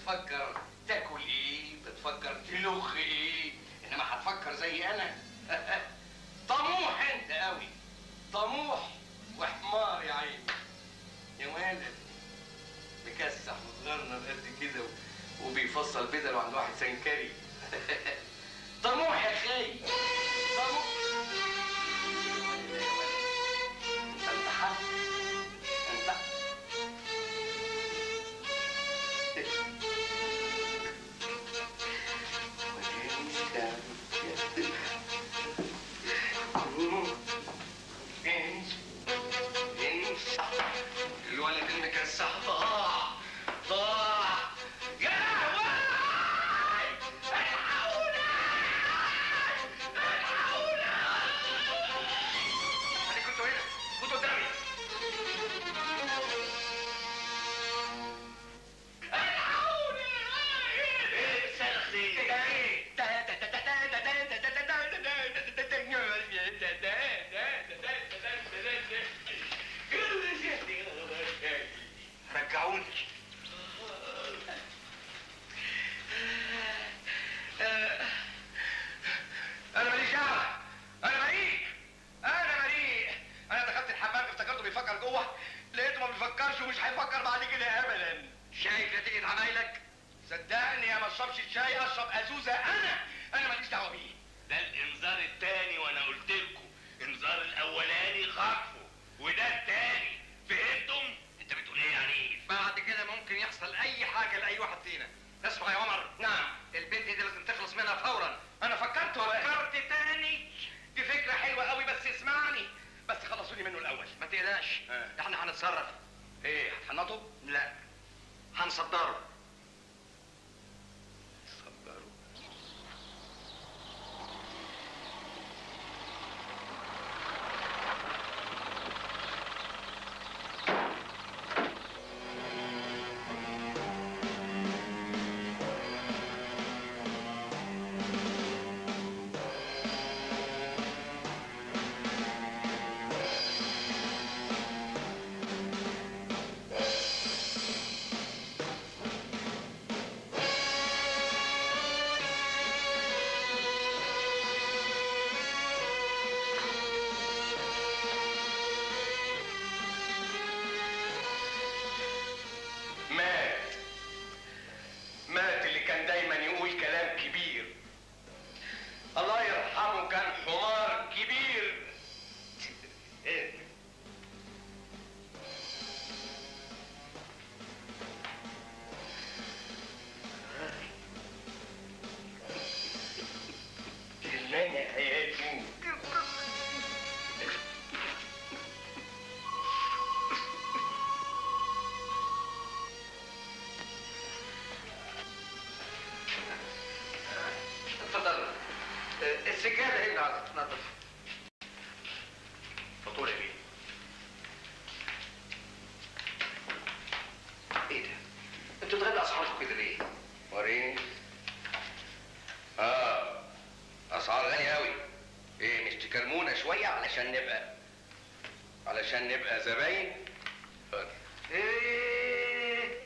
بتفكر تاكل ايه بتفكر تلغ ايه انما هتفكر زي انا طموح انت قوي طموح وحمار يا عيني يا ولد مكسح وصغرنا قد كده و- وبيفصل بدل عند واحد سنكري طموح يا خي طموح انت انتحرت انت الولد المكسح ضاع ضاع يا لهوي الحقونا الحقونا انا كنت هنا كنت قدامي رجعوني انا ماليش دعوه انا بريء انا بريء انا دخلت الحمام افتكرته بيفكر جوه لقيته ما بيفكرش ومش هيفكر بعد كده ابدا شايف نتيجه عمايلك صدقني يا ما اشربش الشاي اشرب ازوزه انا انا ماليش دعوه بيه ده الانذار التاني وانا قلت لكم انذار الاولاني خطفه وده التاني فهمتم انت بتقول ايه يا عنيف بعد كده ممكن يحصل اي حاجه لاي واحد فينا اسمع يا عمر نعم البنت دي لازم تخلص منها فورا انا فكرت فكرت تاني دي فكره حلوه قوي بس اسمعني بس خلصوني منه الاول ما تقلقش احنا هنتصرف ايه هتحنطه لا هنصدره صدره مات مات اللي كان دايما يقول كلام كبير الله يرحمه كان حمار كبير كلنا حياتي اتفضل السجادة هنا عايزة تنظف فطولة بيه ايه ده؟ انتوا تغلوا اسعاركم كده ليه؟ وريني اه اسعار غالية قوي ايه مش تكرمونا شوية علشان نبقى علشان نبقى زباين ايه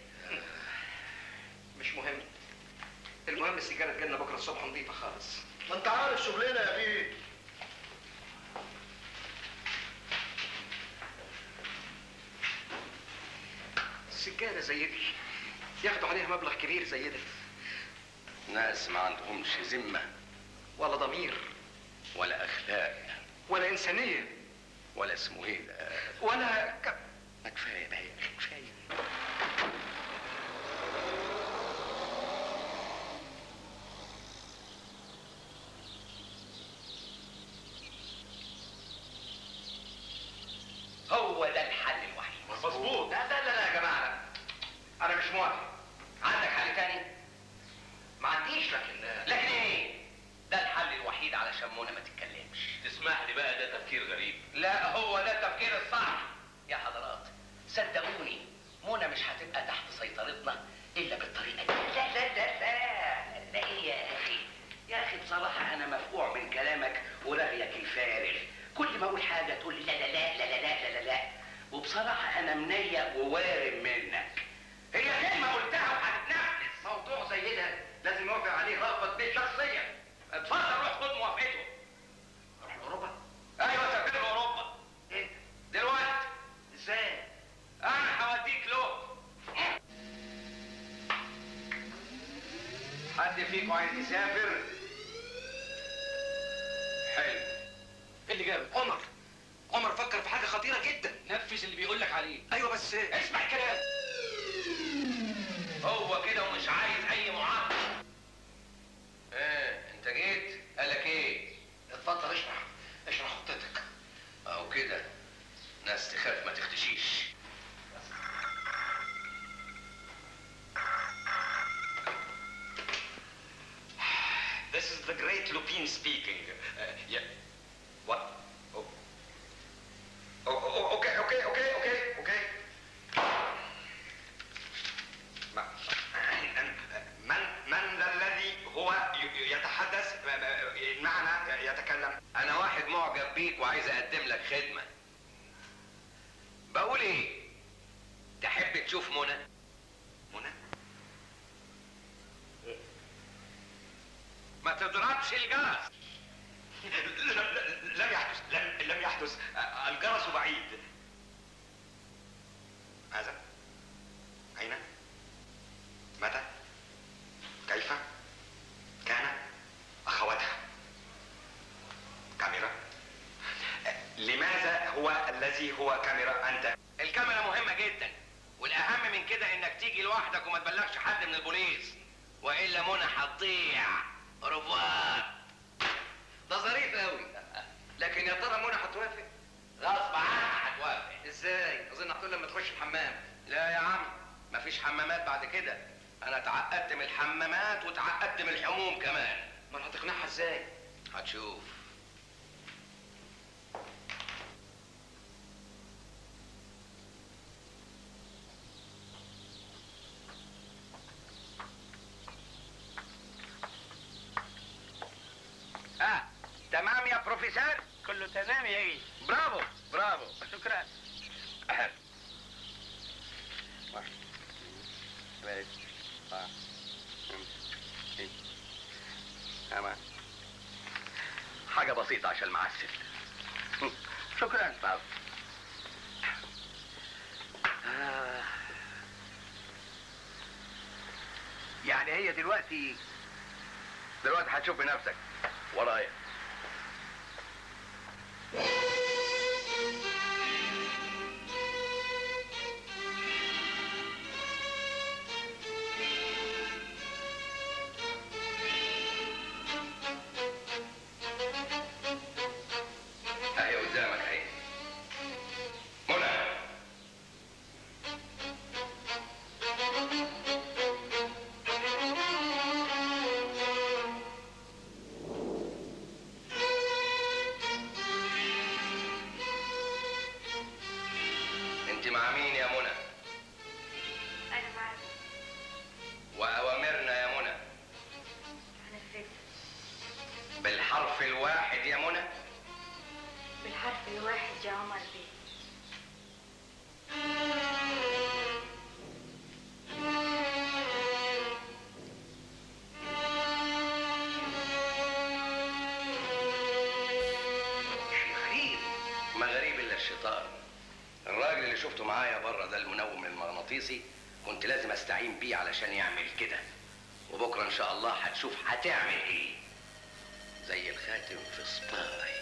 مش مهم المهم السيجاره تجيلنا بكره الصبح نظيفه خالص ما انت عارف شغلنا يا بيه السجاده زي دي ياخدوا عليها مبلغ كبير زي ده ناس ما عندهمش ذمه ولا ضمير ولا اخلاق ولا انسانيه ولا اسمه ايه ده ولا ك... ما كفايه بقى يا اخي كفايه هو ده الحل الوحيد مظبوط لا لا لا لا يا جماعه لا. انا مش موافق عندك حل تاني ما عنديش لكن لكن ايه ده الحل الوحيد علشان منى ما تتكلمش تسمح لي بقى ده تفكير غريب لا هو ده التفكير الصح يا حضرات صدقوني منى مش هتبقى تحت سيطرتنا الا بالطريقه دي لا لا لا لا لا ايه يا اخي يا اخي بصراحه انا مفقوع من كلامك ورغيك الفارغ كل ما اقول حاجه تقول لي لا لا لا لا لا لا لا لا وبصراحه انا منيق ووارم منك هي كلمه قلتها وهتتنفذ ما موضوع زي ده لازم يوافق عليه رأفت بيه شخصيا اتفضل روح خد موافقته اروح لاوروبا ايوه سافر له اوروبا ايه دلوقتي ازاي انا هوديك له حد فيكم عايز يسافر حلو ايه اللي جابك؟ عمر عمر فكر في حاجه خطيره جدا نفذ اللي بيقول لك عليه ايوه بس اسمع الكلام هو كده ومش عايز اي معاقبه ايه انت جيت قالك ايه اتفضل اشرح اشرح خطتك اهو كده ناس تخاف ما تختشيش This is the great Lupin speaking. Uh, yeah. What? Oh. أو- أو- اوكي اوكي اوكي اوكي اوكي ما- من من ذا الذي هو ي- يتحدث معنا يتكلم انا واحد معجب بيك وعايز اقدم لك خدمه بقول ايه تحب تشوف منى منى ما تضربش الجرس لم يحدث لم لم يحدث الجرس بعيد ماذا؟ أين؟ متى؟ كيف؟ كان؟ أخواتها كاميرا لماذا هو الذي هو كاميرا أنت؟ الكاميرا مهمه جدا والاهم من كده انك تيجي لوحدك وما تبلغش حد من البوليس والا منى هتضيع رفوات ده ظريف قوي لكن يا ترى منى هتوافق غصب عنها هتوافق ازاي اظن هتقول لما تخش الحمام لا يا عم مفيش حمامات بعد كده انا اتعقدت من الحمامات واتعقدت من الحموم كمان امال هتقنعها ازاي هتشوف ها تمام يا بروفيسور كله تمام يا ايه برافو برافو شكرا أهل. واحد ثلاثة أربعة خمسة ستة سبعة حاجة بسيطة عشان المعسل شكرا برافو آه. يعني هي دلوقتي دلوقتي هتشوف بنفسك ورايا اهي قدامك اهي منى انت مع مين يا منى أنا معك واوامرنا يا منى هنفذ بالحرف الواحد يا منى بالحرف الواحد يا عمر بيه شيء غريب ما غريب الا الشيطان الراجل اللي شفته معايا بره ده المنوم المغناطيسي كنت لازم استعين بيه علشان يعمل كده وبكره ان شاء الله هتشوف هتعمل ايه زي الخاتم في صباعي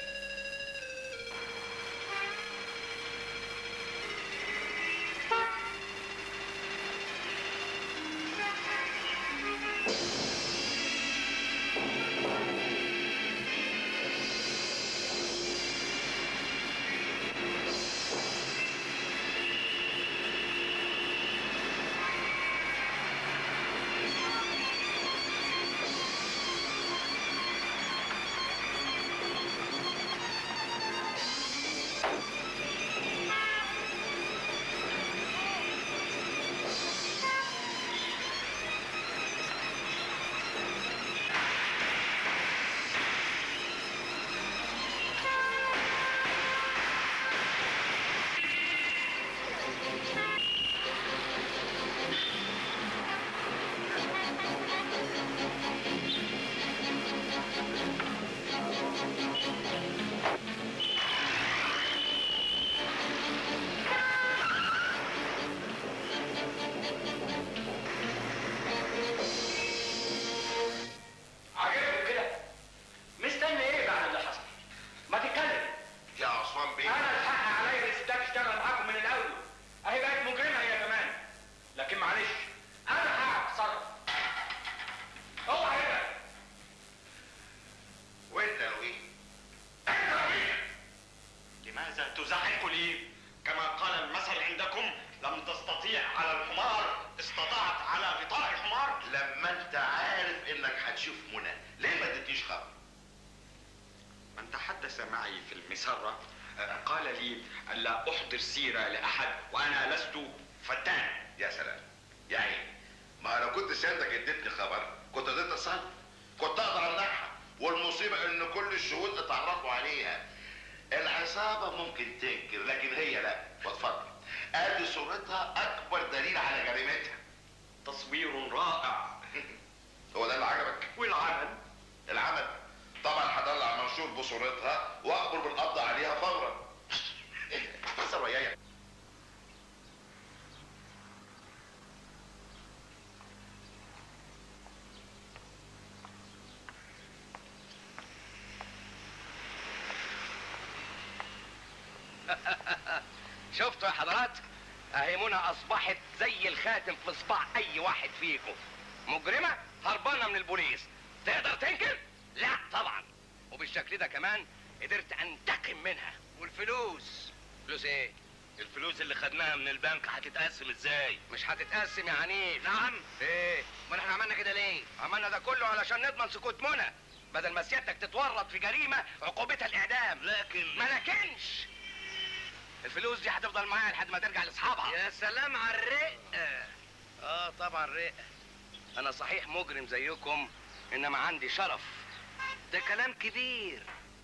تستطيع على الحمار استطعت على غطاء الحمار لما انت عارف انك هتشوف منى ليه ما اديتنيش خبر من تحدث معي في المسرة آه، قال لي ألا أحضر سيرة لأحد وأنا لست فتان يا سلام يا عيني ما لو كنت سيادتك اديتني خبر كنت اديتني اتصال كنت اقدر امنعها والمصيبه ان كل الشهود اتعرفوا عليها العصابه ممكن تنكر لكن هي لا واتفضل ادي صورتها اكبر دليل على جريمتها تصوير رائع هو ده اللي عجبك والعمل العمل طبعا هطلع منشور بصورتها واخبر بالقبض عليها فورا اتصل ويايا شفتوا يا حضرات اهي منى اصبحت زي الخاتم في صباع اي واحد فيكم مجرمه هربانه من البوليس تقدر تنكر لا طبعا وبالشكل ده كمان قدرت انتقم منها والفلوس فلوس ايه الفلوس اللي خدناها من البنك هتتقسم ازاي مش هتتقسم يا عنيف نعم ايه ما احنا عملنا كده ليه عملنا ده كله علشان نضمن سكوت منى بدل ما سيادتك تتورط في جريمه عقوبتها الاعدام لكن ما لكنش الفلوس دي هتفضل معايا لحد ما ترجع لاصحابها يا سلام على الرقه اه طبعا رق انا صحيح مجرم زيكم انما عندي شرف ده كلام كبير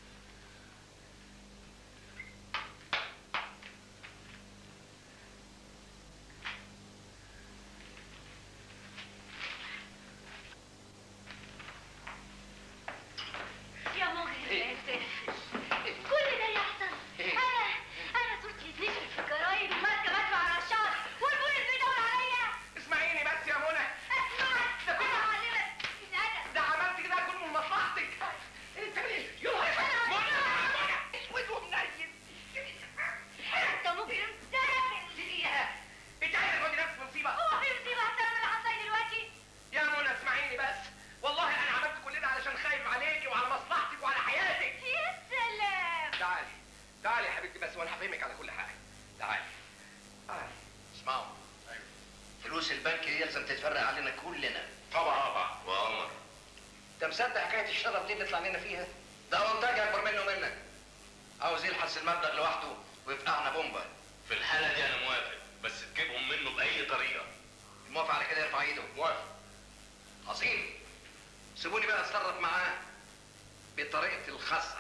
يا مجرم يا سافر كل ده يحصل انا انا صورتي تنشر في الجرايد وماسكه مدفع على الشعر والبوليس بيدور عليا اسمعيني بس يا منى اسمعك انا هعلمك الادب ده عملت كده كله من مصلحتك انت ليه يلا يا أنا- منى منى اسود ومنيل انت مجرم سافر انت عايز تودي نفسك في مصيبه هو في مصيبه احسن من اللي حصل دلوقتي يا منى اسمعيني بس والله انا عملت كل ده علشان خايف عليكي وعلى مصلحتك وعلى حياتك يا سلام تعالي تعالي يا حبيبتي بس وانا هفهمك على كل حاجه تعالي تعالي اسمعوا فلوس البنك دي يلزم تتفرق علينا كلنا طبعا طبعا وامر انت مصدق حكايه الشرف دي اللي طلع فيها ده انتاج اكبر منه منك عاوز يلحس المبلغ لوحده ويفقعنا بومبا في الحالة دي انا موافق بس تجيبهم منه بأي طريقة الموافق على كده يرفع ايده موافق عظيم سيبوني بقى اتصرف معاه بطريقتي الخاصه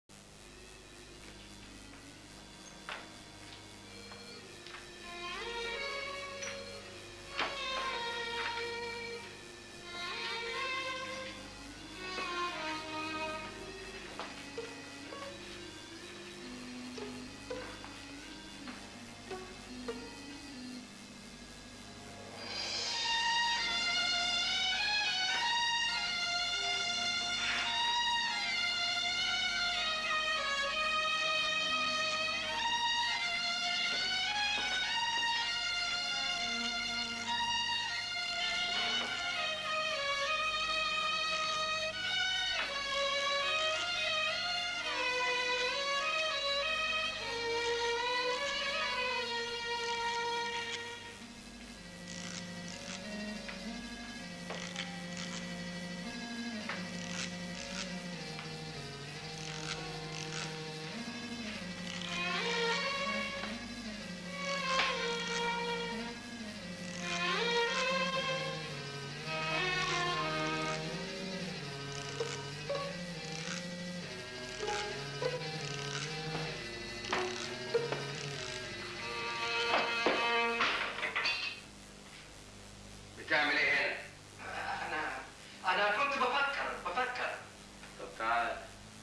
بتعمل ايه هنا انا انا كنت بفكر بفكر طب تعال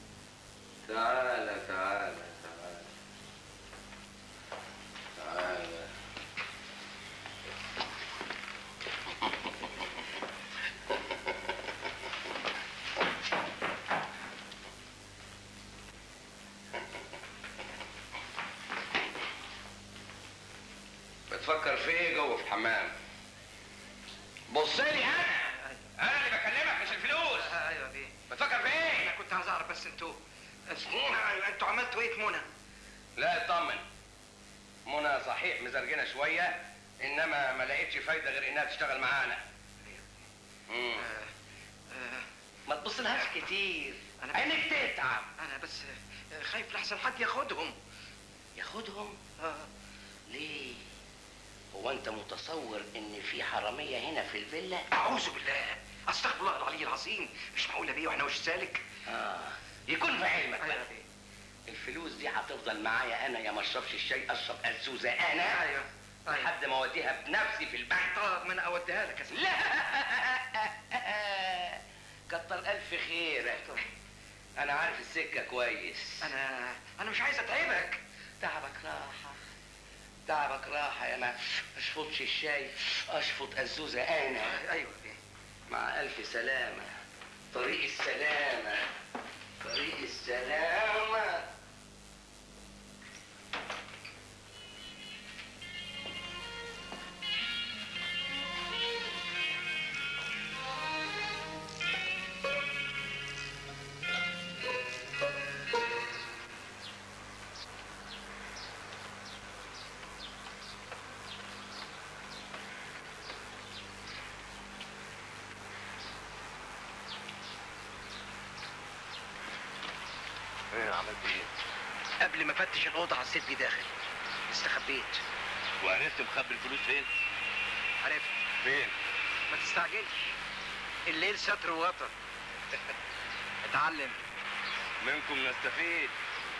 تعال تعال تعال تعال بتفكر في ايه جوه في الحمام بص لي انا انا اللي بكلمك مش الفلوس ايوه دي بتفكر في ايه انا كنت عاوز اعرف بس انتوا انتوا عملتوا ايه في منى لا اطمن منى صحيح مزرجنه شويه انما ما لقيتش فايده غير انها تشتغل معانا مم. ما تبصلهاش كتير أنا- عينك تتعب انا بس آه، خايف لحسن حد ياخدهم ياخدهم آه. ليه هو انت متصور ان في حراميه هنا في الفيلا اعوذ بالله استغفر الله العلي العظيم مش معقوله بيه واحنا وش سالك اه يكون في علمك ايوه بقى الفلوس دي هتفضل معايا انا يا ما اشربش الشاي اشرب الزوزه انا ايوه ايوه لحد ما اوديها بنفسي في البنك طب ما انا اوديها لك يا سيدي لا كتر الف خيرك انا عارف السكه كويس انا انا مش عايز اتعبك تعبك راحه تعبك راحه يا ما اشفطش الشاي اشفط الزوزه انا ايوه بيه مع الف سلامه طريق السلامه طريق السلامه ايه عملت ايه؟ قبل ما افتش الاوضه حسيت بيه داخل استخبيت وعرفت مخبي الفلوس فين؟ عرفت فين؟ ما تستعجلش الليل ستر ووطن اتعلم منكم نستفيد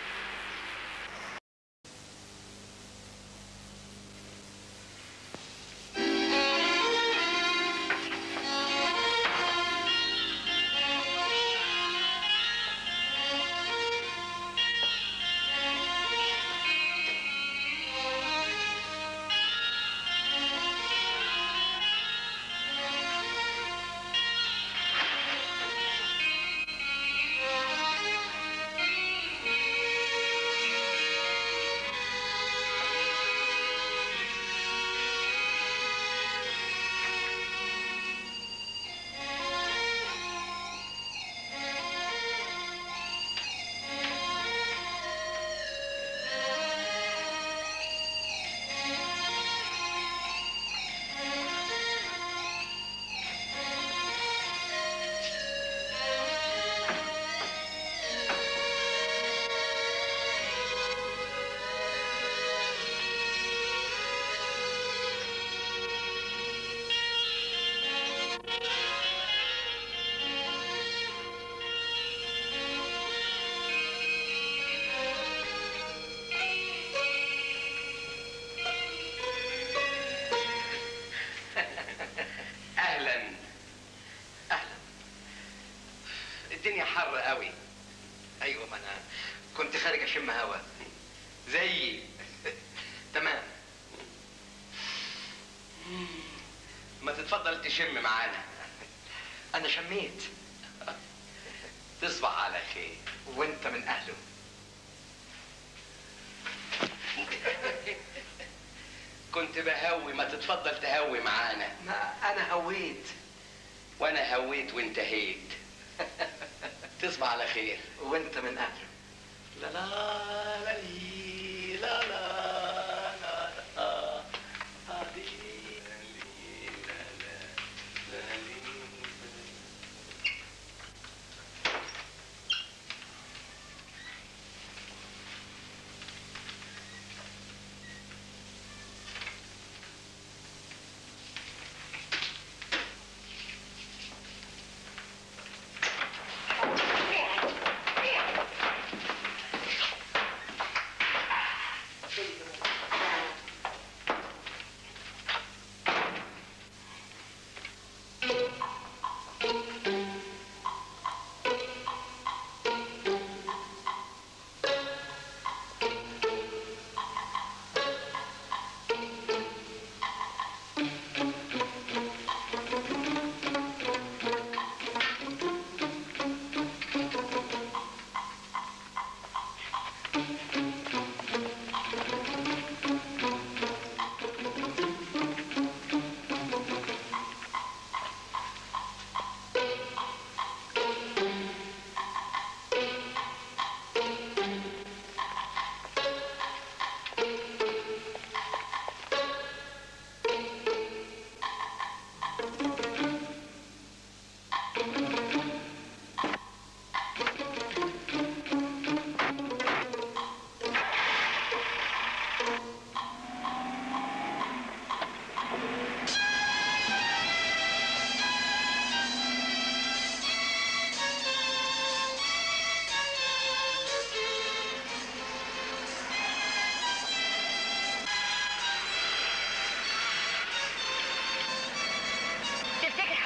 اهلا اهلا الدنيا حر قوي ايوه ما انا كنت خارج اشم هوا زيي تمام ما تتفضل تشم معانا انا شميت تصبح على خير وانت من اهله كنت بهوي ما تتفضل تهوي معانا ما انا هويت وانا هويت وانتهيت تصبح على خير وانت من اهله لا لا لا لي، لا لا لا لا لا لي، لا لي، لا لا، لا لي.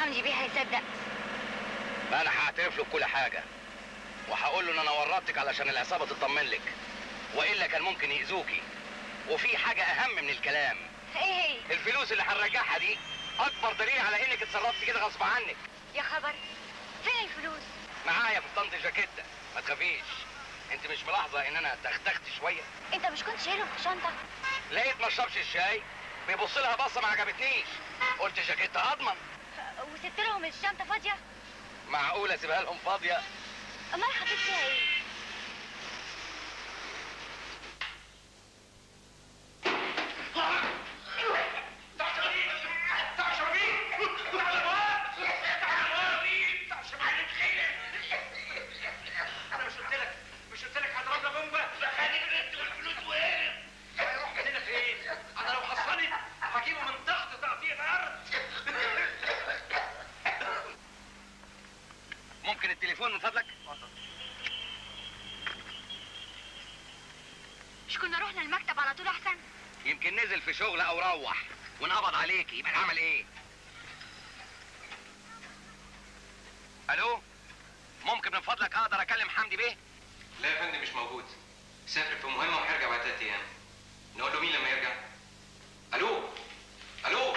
حمدي بيه هيصدق ما انا هعترف له بكل حاجه وهقول له ان انا ورطتك علشان العصابه تطمن لك والا كان ممكن يأذوكي وفي حاجه اهم من الكلام ايه هي الفلوس اللي هنرجعها دي اكبر دليل على انك اتصرفتي كده غصب عنك يا خبر فين الفلوس معايا في طنط جاكيته ما تخافيش انت مش ملاحظه ان انا تختخت شويه انت مش كنت شايلهم في شنطه لقيت ما اشربش الشاي بيبص لها بصه ما عجبتنيش قلت جاكيته اضمن وسبت لهم الشنطه فاضيه معقوله اسيبها لهم فاضيه امال حطيت فيها ايه انا مش قلت لك مش قلت لك هضرب لك بومبا الفلوس وين هيروح مننا فين انا لو حصلت هجيبه من تحت تقطيع الارض ممكن التليفون من فضلك مش كنا رحنا المكتب على طول احسن يمكن نزل في شغل او روح وانقبض عليكي يبقى العمل ايه الو ممكن من فضلك اقدر اكلم حمدي بيه لا يا فندم مش موجود سافر في مهمه وهيرجع بعد ثلاث ايام نقول له مين لما يرجع الو الو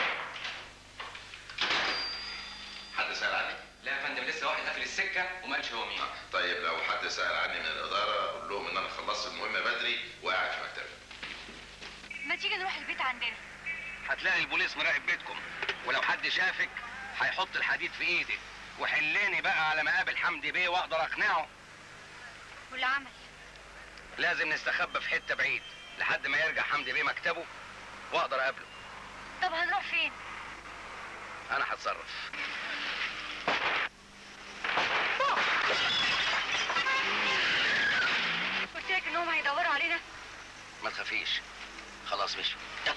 حد سأل عني؟ لا يا فندم لسه واحد قافل السكه وما قالش هو مين طيب لو حد سأل عني من الإدارة قول لهم إن أنا خلصت المهمة بدري وقاعد في مكتبي ما تيجي نروح البيت عندنا هتلاقي البوليس مراقب بيتكم ولو حد شافك هيحط الحديد في ايدك وحلاني بقى على ما اقابل حمدي بيه واقدر اقنعه والعمل لازم نستخبى في حته بعيد لحد ما يرجع حمدي بيه مكتبه واقدر اقابله طب هنروح فين انا هتصرف قلت لك انهم هيدوروا علينا ما تخافيش خلاص مشوا يلا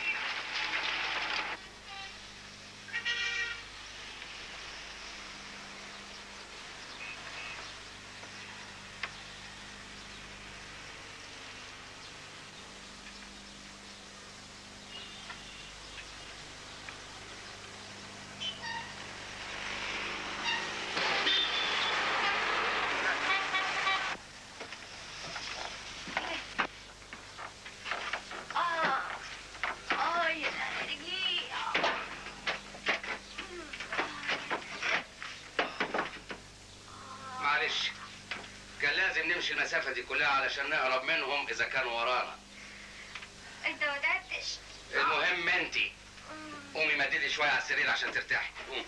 اه اه يا رجلي معلش كان لازم نمشي المسافه دي كلها علشان نهرب منهم اذا كانوا ورانا انت ما تعبتش المهم انتي قومي مددي شويه على السرير عشان ترتاحي قومي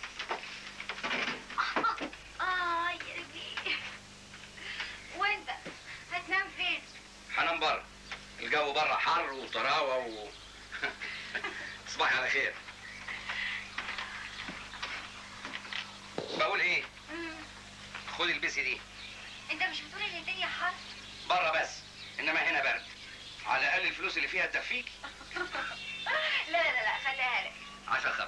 اه يا رجلي وانت هتنام فين هنام بره الجو بره حر وطراوه و تصبحي على خير بقول ايه مم. خدي البسي دي انت مش بتقول ان الدنيا حر بره بس انما هنا برد على الاقل الفلوس اللي فيها تكفيكي لا لا لا لا خليها لك عشان خاطر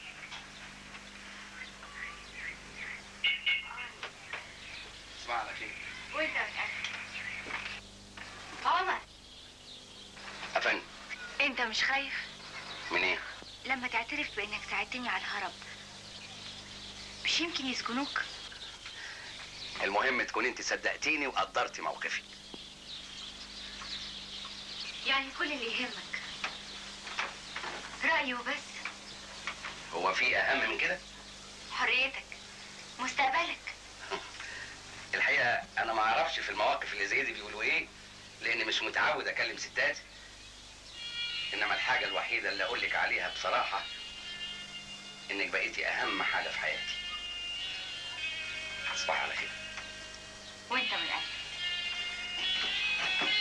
تصبحي على خير وانت متأكد عمر افندم انت مش خايف من ايه لما تعترف بانك ساعدتني على الهرب مش يمكن يسجنوك المهم تكون انت صدقتيني وقدرتي موقفي يعني كل اللي يهمك رأيه بس هو في اهم من كده حريتك مستقبلك الحقيقه انا ما اعرفش في المواقف اللي زي دي بيقولوا ايه لاني مش متعود اكلم ستات انما الحاجه الوحيده اللي اقول لك عليها بصراحه انك بقيتي اهم حاجه في حياتي تصبحي على خير وانت من قلبك